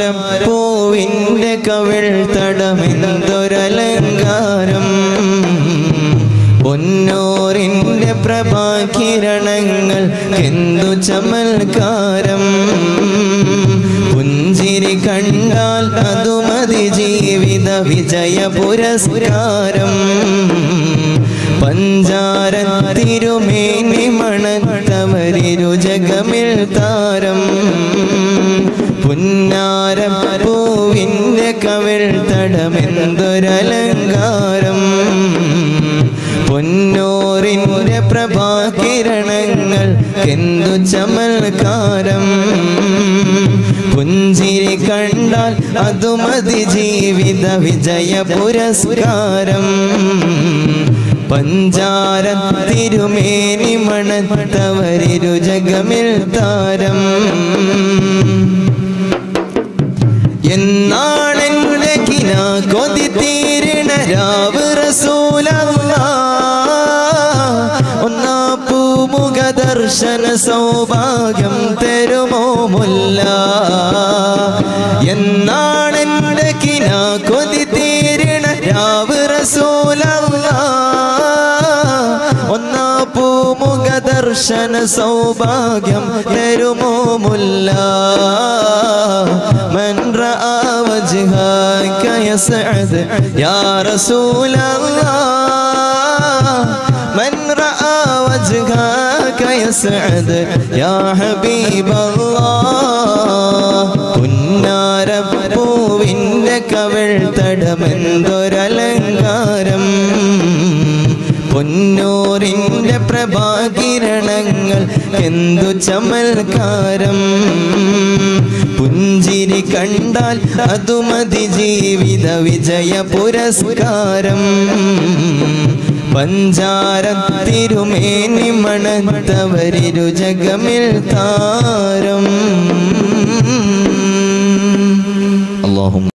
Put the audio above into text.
പൊന്നാരം പൂവിൻ്റെ കവിൾ തടമെന്തൊരലങ്കാരം പൊന്നോറിൻ്റെ പ്രഭാകിരണങ്ങൾ എന്തു ചമൽക്കാരം പുഞ്ചിരി കണ്ടാൽ അതു മതി ജീവിത വിജയ പുരസ്കാരം പഞ്ചാര തിരുമേനി മണത്തവരിരു ജഗമിൽ താരം പുന്നാരം പൂവിൻ്റെ കവിൾ തടമെന്തൊരലങ്കാരം പൊന്നോറിൻ്റെ പ്രഭാകിരണങ്ങൾ എന്തു ചമൽക്കാരം പുഞ്ചിരി കണ്ടാൽ അതു മതി ജീവിത വിജയ പുരസ്കാരം പഞ്ചാര തിരുമേനി മണത്തവരിരു ജഗമിൽ താരം എന്നാണെന്റെ കിന കൊതി തീരണ രാവ് റസൂലല്ല ഒന്നാ പൂമുഖ ദർശന സൗഭാഗ്യം തരുമോ മുല്ല എന്നാണെന്റെ കിന കൊതി തീരണ രാവ് റസൂലല്ല ഒന്നാ പൂമുഖ ദർശന സൗഭാഗ്യം തരുമോ മുല്ല من رأى وجهك يسعد يا رسول الله من رأى وجهك يسعد يا حبيب الله പുന്നാര പൂവിൻ്റെ കവിൾ തടമെന്തൊരലങ്കാരം പൊന്നൂറിൻ്റെ പ്രഭാകിരണങ്ങൾ എന്തു ചമൽക്കാരം പുഞ്ചിരി കണ്ടാൽ അതു മതി ജീവിത വിജയ പുരസ്കാരം പഞ്ചാര തിരുമേനി മണത്തവരിരു ജഗമിൽ താരം അള്ളാഹു